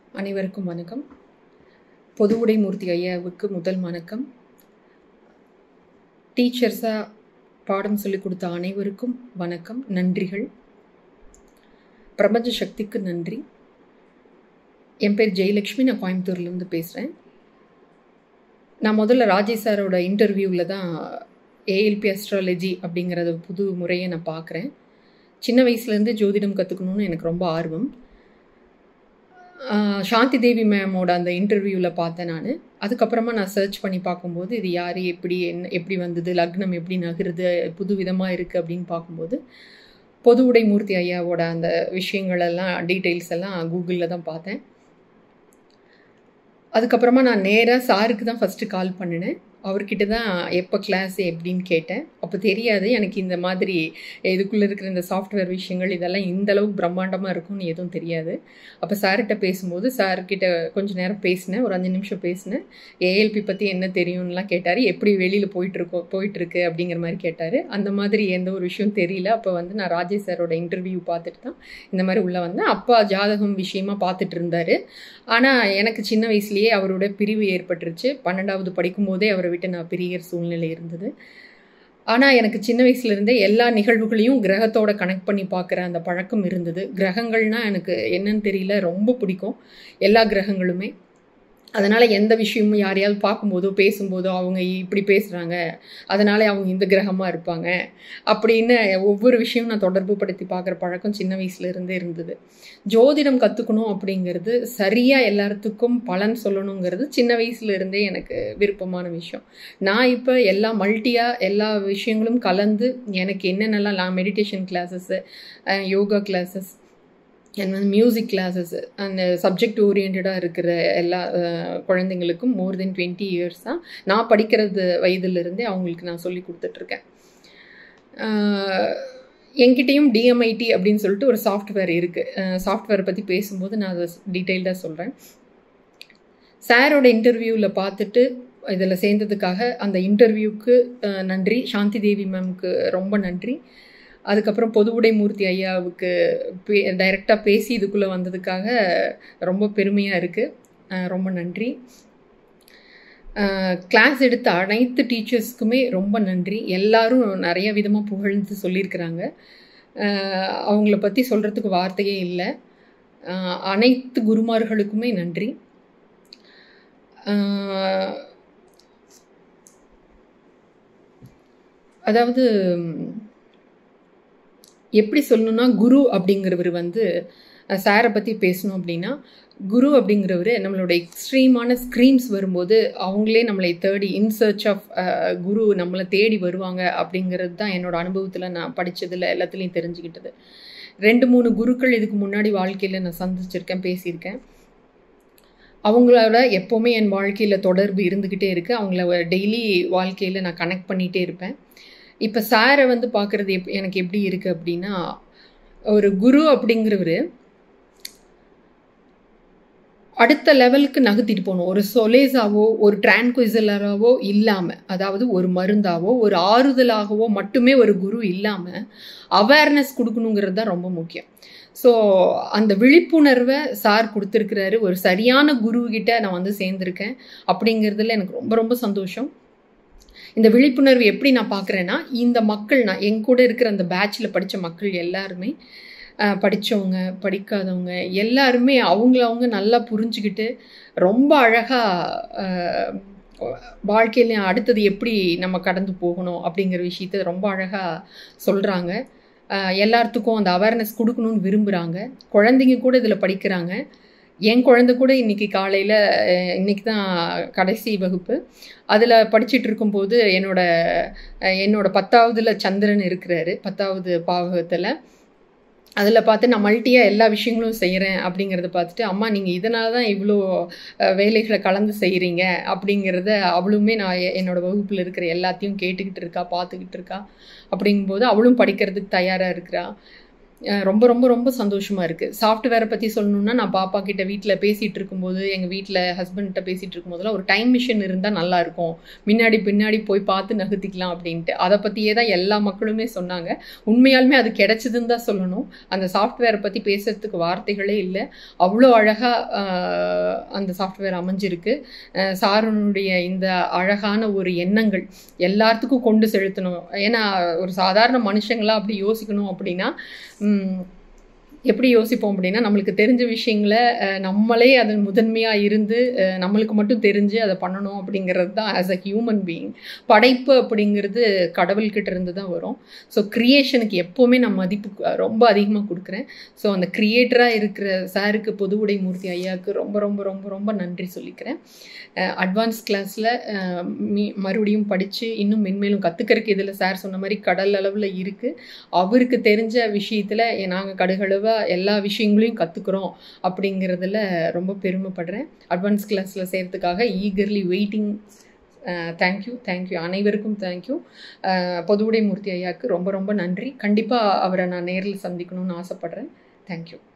அனைவருக்கும் வணக்கம் பொது உடைமூர்த்தி ஐயாவுக்கு முதல் வணக்கம் டீச்சர்ஸாக பாடம் சொல்லிக் கொடுத்த அனைவருக்கும் வணக்கம் நன்றிகள் பிரபஞ்ச சக்திக்கு நன்றி என் பேர் ஜெயலக்ஷ்மி நான் கோயம்புத்தூர்லேருந்து பேசுகிறேன் நான் முதல்ல ராஜேஷ் சாரோட இன்டர்வியூவில் தான் ஏஎல்பி அஸ்ட்ராலஜி அப்படிங்கிறத புது முறையை நான் பார்க்குறேன் சின்ன வயசுலேருந்து ஜோதிடம் கற்றுக்கணுன்னு எனக்கு ரொம்ப ஆர்வம் ஆஹ் சாந்தி தேவி மேமோட அந்த இன்டர்வியூவில் பார்த்தேன் நான் அதுக்கப்புறமா நான் சர்ச் பண்ணி பார்க்கும்போது இது யார் எப்படி என்ன எப்படி வந்தது லக்னம் எப்படி நகருது புது விதமாக இருக்குது அப்படின்னு பார்க்கும்போது பொது உடைமூர்த்தி ஐயாவோட அந்த விஷயங்கள் எல்லாம் டீட்டெயில்ஸ் எல்லாம் கூகுளில் தான் பார்த்தேன் அதுக்கப்புறமா நான் நேராக சாருக்கு தான் ஃபஸ்ட்டு கால் பண்ணினேன் அவர்கிட்ட தான் எப்போ கிளாஸ் எப்படின்னு கேட்டேன் அப்போ தெரியாது எனக்கு இந்த மாதிரி இதுக்குள்ளே இருக்கிற இந்த சாஃப்ட்வேர் விஷயங்கள் இதெல்லாம் இந்த அளவுக்கு பிரம்மாண்டமாக இருக்கும்னு எதுவும் தெரியாது அப்போ சார்கிட்ட பேசும்போது சார்கிட்ட கொஞ்சம் நேரம் பேசினேன் ஒரு அஞ்சு நிமிஷம் பேசினேன் ஏஎல்பி பற்றி என்ன தெரியும்லாம் கேட்டார் எப்படி வெளியில் போயிட்டுருக்கோம் போயிட்டுருக்கு அப்படிங்கிற மாதிரி கேட்டார் அந்த மாதிரி எந்த ஒரு விஷயம் தெரியல அப்போ வந்து நான் ராஜேஷ் சாரோட இன்டர்வியூ பார்த்துட்டு தான் இந்த மாதிரி உள்ளே வந்தேன் அப்பா ஜாதகம் விஷயமா பார்த்துட்டு இருந்தார் ஆனால் எனக்கு சின்ன வயசுலேயே அவரோட பிரிவு ஏற்பட்டுருச்சு பன்னெண்டாவது படிக்கும் போதே அவரை விட்டு நான் பிரியர் சூழ்நிலை இருந்தது ஆனால் எனக்கு சின்ன வயசுலேருந்தே எல்லா நிகழ்வுகளையும் கிரகத்தோட கனெக்ட் பண்ணி பார்க்குற அந்த பழக்கம் இருந்தது கிரகங்கள்னால் எனக்கு என்னன்னு தெரியல ரொம்ப பிடிக்கும் எல்லா கிரகங்களுமே அதனால் எந்த விஷயமும் யாரையாவது பார்க்கும்போதோ பேசும்போதோ அவங்க இப்படி பேசுகிறாங்க அதனால அவங்க இந்த கிரகமாக இருப்பாங்க அப்படின்னு ஒவ்வொரு விஷயமும் நான் தொடர்பு படுத்தி பார்க்குற பழக்கம் சின்ன வயசுலேருந்தே இருந்தது ஜோதிடம் கற்றுக்கணும் அப்படிங்கிறது சரியாக எல்லாத்துக்கும் பலன் சொல்லணுங்கிறது சின்ன வயசுலேருந்தே எனக்கு விருப்பமான விஷயம் நான் இப்போ எல்லா மல்ட்டியாக எல்லா விஷயங்களும் கலந்து எனக்கு என்னென்னலாம் நான் meditation classes yoga classes and வந்து மியூசிக் கிளாஸஸ் அந்த சப்ஜெக்ட் ஓரியன்டாக இருக்கிற எல்லா குழந்தைங்களுக்கும் மோர் தென் டுவெண்ட்டி இயர்ஸாக நான் படிக்கிறது வயதுலேருந்தே அவங்களுக்கு நான் சொல்லி கொடுத்துட்ருக்கேன் என்கிட்டையும் டிஎம்ஐடி அப்படின்னு சொல்லிட்டு ஒரு சாஃப்ட்வேர் இருக்குது சாஃப்ட்வேரை பற்றி பேசும்போது நான் அதை டீட்டெயில்டாக சொல்கிறேன் சாரோட இன்டர்வியூவில் பார்த்துட்டு இதில் சேர்ந்ததுக்காக அந்த இன்டர்வியூக்கு நன்றி சாந்தி தேவி மேம்க்கு ரொம்ப நன்றி அதுக்கப்புறம் பொது உடைமூர்த்தி ஐயாவுக்கு பே டைரெக்டாக பேசி இதுக்குள்ளே வந்ததுக்காக ரொம்ப பெருமையாக இருக்குது ரொம்ப நன்றி கிளாஸ் எடுத்த அனைத்து டீச்சர்ஸ்க்குமே ரொம்ப நன்றி எல்லாரும் நிறைய விதமாக புகழ்ந்து சொல்லியிருக்கிறாங்க அவங்கள பற்றி சொல்கிறதுக்கு வார்த்தையே இல்லை அனைத்து குருமார்களுக்குமே நன்றி அதாவது எப்படி சொல்லணும்னா குரு அப்படிங்கிறவர் வந்து சாரை பற்றி பேசணும் அப்படின்னா குரு அப்படிங்கிறவர் நம்மளோட எக்ஸ்ட்ரீமான ஸ்க்ரீம்ஸ் வரும்போது அவங்களே நம்மளை தேடி இன் சர்ச் ஆஃப் குரு நம்மளை தேடி வருவாங்க அப்படிங்கிறது தான் என்னோட அனுபவத்தில் நான் படித்ததில் எல்லாத்துலேயும் தெரிஞ்சுக்கிட்டது ரெண்டு மூணு குருக்கள் இதுக்கு முன்னாடி வாழ்க்கையில் நான் சந்திச்சிருக்கேன் பேசியிருக்கேன் அவங்களோட எப்போவுமே என் வாழ்க்கையில் தொடர்பு இருந்துக்கிட்டே இருக்குது அவங்கள டெய்லி வாழ்க்கையில் நான் கனெக்ட் பண்ணிகிட்டே இருப்பேன் இப்போ சாரை வந்து பார்க்குறது எப் எனக்கு எப்படி இருக்குது அப்படின்னா ஒரு குரு அப்படிங்கிறவர் அடுத்த லெவலுக்கு நகர்த்திட்டு போகணும் ஒரு சொலேஸாவோ ஒரு டிரான்குவிசலராவோ இல்லாமல் அதாவது ஒரு மருந்தாவோ ஒரு ஆறுதலாகவோ மட்டுமே ஒரு குரு இல்லாமல் அவேர்னஸ் கொடுக்கணுங்கிறது தான் ரொம்ப முக்கியம் ஸோ அந்த விழிப்புணர்வை சார் கொடுத்துருக்கிறாரு ஒரு சரியான குருக்கிட்ட நான் வந்து சேர்ந்துருக்கேன் அப்படிங்கிறதுல எனக்கு ரொம்ப ரொம்ப சந்தோஷம் இந்த விழிப்புணர்வு எப்படி நான் பார்க்குறேன்னா இந்த மக்கள் நான் என் கூட இருக்கிற அந்த பேட்சில் படித்த மக்கள் எல்லாருமே படித்தவங்க படிக்காதவங்க எல்லாருமே அவங்கள அவங்க நல்லா புரிஞ்சுக்கிட்டு ரொம்ப அழகாக வாழ்க்கையில் அடுத்தது எப்படி நம்ம கடந்து போகணும் அப்படிங்கிற விஷயத்த ரொம்ப அழகாக சொல்கிறாங்க எல்லாத்துக்கும் அந்த அவேர்னஸ் கொடுக்கணும்னு விரும்புகிறாங்க குழந்தைங்க கூட இதில் படிக்கிறாங்க என் குழந்தை கூட இன்றைக்கி காலையில் இன்றைக்கி தான் கடைசி வகுப்பு அதில் படிச்சுட்டு இருக்கும்போது என்னோட என்னோட பத்தாவதுல சந்திரன் இருக்கிறாரு பத்தாவது பாவகத்தில் அதில் பார்த்து நான் மல்ட்டியாக எல்லா விஷயங்களும் செய்கிறேன் அப்படிங்கிறத பார்த்துட்டு அம்மா நீங்கள் இதனால தான் இவ்வளோ வேலைகளை கலந்து செய்கிறீங்க அப்படிங்கிறத அவளுமே நான் என்னோடய வகுப்பில் இருக்கிற எல்லாத்தையும் கேட்டுக்கிட்டு இருக்கா பார்த்துக்கிட்டு இருக்கா அப்படிங்கும்போது அவளும் படிக்கிறதுக்கு தயாராக இருக்கிறா அஹ் ரொம்ப ரொம்ப ரொம்ப சந்தோஷமாக இருக்குது சாஃப்ட்வேரை பற்றி சொல்லணும்னா நான் பாப்பா கிட்ட வீட்டில் பேசிகிட்டு இருக்கும்போது எங்கள் வீட்டில் ஹஸ்பண்ட்ட பேசிகிட்டு இருக்கும்போதெல்லாம் ஒரு டைம் மிஷின் இருந்தால் நல்லாயிருக்கும் முன்னாடி பின்னாடி போய் பார்த்து நகர்த்திக்கலாம் அப்படின்ட்டு அதை பற்றியே தான் எல்லா மக்களுமே சொன்னாங்க உண்மையாலுமே அது கிடைச்சதுன்னு தான் சொல்லணும் அந்த சாஃப்ட்வேரை பற்றி பேசுறதுக்கு வார்த்தைகளே இல்லை அவ்வளோ அழகாக அந்த சாஃப்ட்வேர் அமைஞ்சிருக்கு அஹ் சாருனுடைய இந்த அழகான ஒரு எண்ணங்கள் எல்லாத்துக்கும் கொண்டு செலுத்தணும் ஏன்னா ஒரு சாதாரண மனுஷங்களா அப்படி யோசிக்கணும் அப்படின்னா ம், எப்படி யோசிப்போம் அப்படின்னா நம்மளுக்கு தெரிஞ்ச விஷயங்களை அஹ், நம்மளே அதன் முதன்மையாக இருந்து அஹ், நம்மளுக்கு மட்டும் தெரிஞ்சு அதை பண்ணணும் அப்படிங்கிறது தான் ஆஸ் அ ஹியூமன் பீயிங் படைப்பு அப்படிங்கிறது கடவுள்கிட்ட இருந்து தான் வரும் ஸோ க்ரியேஷனுக்கு எப்போவுமே நான் மதிப்பு கு- ரொம்ப அதிகமாக கொடுக்குறேன் ஸோ அந்த க்ரியேட்டராக இருக்கிற சாருக்கு பொதுவுடை மூர்த்தி ஐயாவுக்கு ரொம்ப ரொம்ப ரொம்ப ரொம்ப நன்றி சொல்லிக்கிறேன் அட்வான்ஸ் கிளாஸில் மீ மறுபடியும் படித்து இன்னும் மென்மேலும் கற்றுக்கிறதுக்கு இதில் சார் சொன்ன மாதிரி கடல் அளவில் இருக்குது அவருக்கு தெரிஞ்ச விஷயத்தில் நாங்கள் கடுகளவாக எல்லா விஷயங்களையும் கற்றுக்குறோம் அப்படிங்கிறதுல ரொம்ப பெருமைப்படுறேன் அட்வான்ஸ் கிளாஸில் சேர்த்துக்காக ஈகர்லி வெயிட்டிங் தேங்க்யூ தேங்க்யூ அனைவருக்கும் தேங்க்யூ பொதுவுடை மூர்த்தி ஐயாவுக்கு ரொம்ப ரொம்ப நன்றி கண்டிப்பாக அவரை நான் நேரில் சந்திக்கணும்னு ஆசைப்பட்றேன் தேங்க்யூ